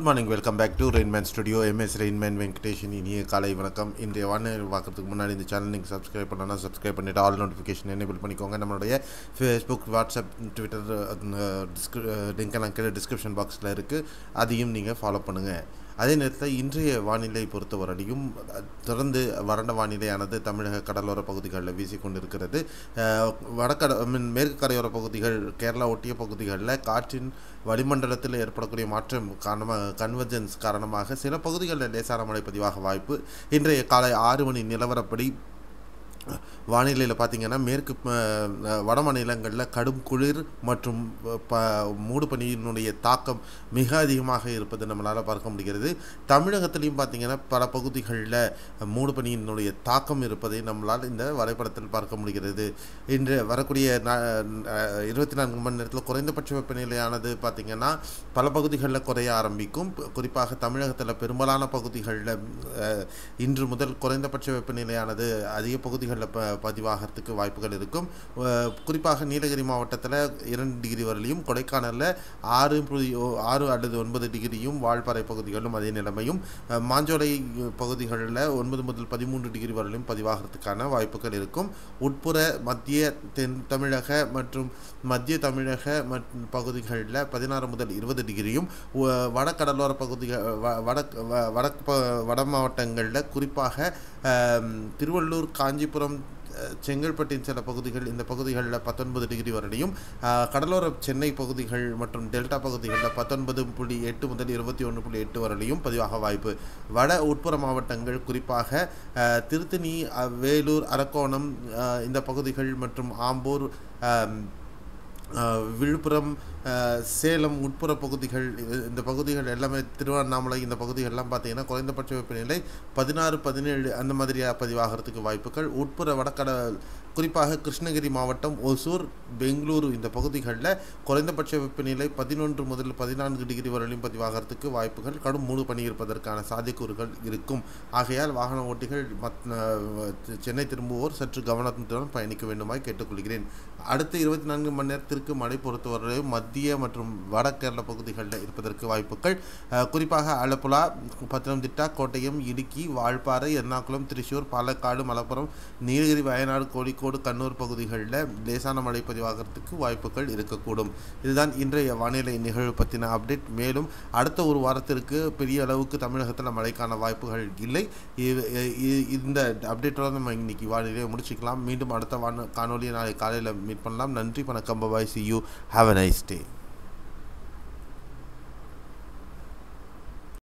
morning welcome back to Rainman studio MS Rainman Venkatesan இனிய காலை வணக்கம் இன்றைய வானிலை பார்க்கறதுக்கு முன்னாடி இந்த சேனல் நீங்கள் சப்ஸ்கிரைப் பண்ணனா சப்ஸ்கிரைப் பண்ணிவிட்டு ஆல் நோட்டிஃபிகேஷன் எனேபிள் பண்ணிக்கோங்க நம்மளுடைய ஃபேஸ்புக் வாட்ஸ்அப் ட்விட்டர் டிஸ்கிரி லிங்க் கீழே டிஸ்கிரிப்ஷன் பாக்ஸில் இருக்குது அதையும் நீங்கள் ஃபாலோ பண்ணுங்கள் அதே நேரத்தில் இன்றைய வானிலை பொறுத்தவரையும் தொடர்ந்து வறண்ட வானிலையானது தமிழக கடலோர பகுதிகளில் வீசிக்கொண்டிருக்கிறது அஹ், வடகட I mean, மேற்கு கரையோர பகுதிகள் கேரளா ஒட்டிய பகுதிகளில் காற்றின் வளிமண்டலத்தில் ஏற்படக்கூடிய மாற்றம் காரணமாக கன்வர்ஜென்ஸ் காரணமாக சில பகுதிகளில் லேசான மழை பதிவாக வாய்ப்பு இன்றைய காலை ஆறு மணி நிலவரப்படி வானிலையில் பார்த்தீங்கன்னா மேற்கு அஹ், வட மாநிலங்களில் கடும் குளிர் மற்றும் ப மூடுபனியினுடைய தாக்கம் மிக அதிகமாக இருப்பது நம்மளால் பார்க்க முடிகிறது தமிழகத்திலையும் பார்த்தீங்கன்னா பல பகுதிகளில் மூடுபனியினுடைய தாக்கம் இருப்பதை நம்மளால் இந்த வரைபடத்தில் பார்க்க முடிகிறது இன்று வரக்கூடிய இருபத்தி நான்கு மணி நேரத்தில் குறைந்தபட்ச வெப்பநிலையானது பார்த்திங்கன்னா பல பகுதிகளில் குறைய ஆரம்பிக்கும் குறிப்பாக தமிழகத்தில் பெரும்பாலான பகுதிகளில் அஹ், இன்று முதல் குறைந்தபட்ச வெப்பநிலையானது அதிக பகுதிகளில் ப பதிவாகிறதுக்கு வாய்ப்புகள் இருக்கும் அஹ், குறிப்பாக நீலகிரி மாவட்டத்தில் இரண்டு டிகிரி வரலையும் கொடைக்கானலில் ஆறு புள்ளி ஓ- ஆறு அல்லது ஒன்பது டிகிரியும் வால்பாறை பகுதிகளிலும் அதே நிலைமையும் அஹ், மாஞ்சோலை பகுதிகளில் ஒன்பது முதல் பதிமூன்று டிகிரி வரலையும் பதிவாகிறதுக்கான வாய்ப்புகள் இருக்கும் உட்புற மத்திய தென் தமிழக மற்றும் மத்திய தமிழக மற்றும் பகுதிகளில் பதினாறு முதல் இருபது டிகிரியும் உ- வடகடலோர பகுதிகள் வ- வடக் வ- வடக்கு ப- வட மாவட்டங்களில் குறிப்பாக ஆம், திருவள்ளூர் காஞ்சிபுரம் அஹ், செங்கல்பட்டின் சில பகுதிகள் இந்த பகுதிகளில் பத்தொன்பது டிகிரி வரலையும் ஆஹ், கடலோர சென்னை பகுதிகள் மற்றும் டெல்டா பகுதிகளில் பத்தொன்பது புள்ளி எட்டு முதல் இருபத்தி ஒன்று புள்ளி எட்டு வரலையும் பதிவாக வாய்ப்பு வட உட்புற மாவட்டங்கள் குறிப்பாக ஆஹ், திருத்தணி அஹ், வேலூர் அரக்கோணம் ஆஹ், இந்த பகுதிகள் மற்றும் ஆம்பூர் ஆம், ஆஹ், விழுப்புரம் ஆஹ், சேலம் உட்புற பகுதிகள் இது- இந்த பகுதிகள் எல்லாமே திருவண்ணாமலை இந்த பகுதிகள்லாம் பார்த்தீங்கன்னா குறைந்தபட்ச வெப்பநிலை பதினாறு பதினேழு அந்த மாதிரியாக பதிவாகிறதுக்கு வாய்ப்புகள் உட்புற வடகட குறிப்பாக கிருஷ்ணகிரி மாவட்டம் ஒசூர் பெங்களூரு இந்த பகுதிகளில் குறைந்தபட்ச வெப்பநிலை பதினொன்று முதல் பதினான்கு டிகிரி வரையிலும் பதிவாகிறதுக்கு வாய்ப்புகள் கடும் மூடு பனி இருப்பதற்கான சாத்தியக்கூறுகள் இருக்கும் ஆகையால் வாகன ஓட்டிகள் மத் அஹ், சென்னை திரும்புவோர் சற்று கவனத்துடன் பயணிக்க வேண்டுமாய் கேட்டுக்கொள்கிறேன் அடுத்த இருபத்தி நான்கு மணி நேரத்திற்கு மழை பொறுத்தவரை மத்திய மற்றும் வட கேரள பகுதிகளில் இருப்பதற்கு வாய்ப்புகள் அஹ், குறிப்பாக ஆலப்புழா பத்தனம்திட்டா கோட்டயம் இடுக்கி வால்பாறை எர்ணாகுளம் திருச்சூர் பாலக்காடு மலப்புரம் நீலகிரி வயநாடு கோழிக்கோடு கண்ணூர் பகுதிகளில் லேசான மழை பதிவாகிறதுக்கு வாய்ப்புகள் இருக்கக்கூடும் இதுதான் இன்றைய வானிலை நிகழ்வு பற்றின அப்டேட் மேலும் அடுத்த ஒரு வாரத்திற்கு பெரிய அளவுக்கு தமிழகத்தில் மழைக்கான வாய்ப்புகள் இல்லை இ- இ- இந்த அப்டேட்டோட நம்ம இன்னைக்கு வானிலையை முடிச்சுக்கலாம் மீண்டும் அடுத்த வான காணொலியை நாளை காலையில் மீட் பண்ணலாம் நன்றி வணக்கம் bye bye see you have a nice day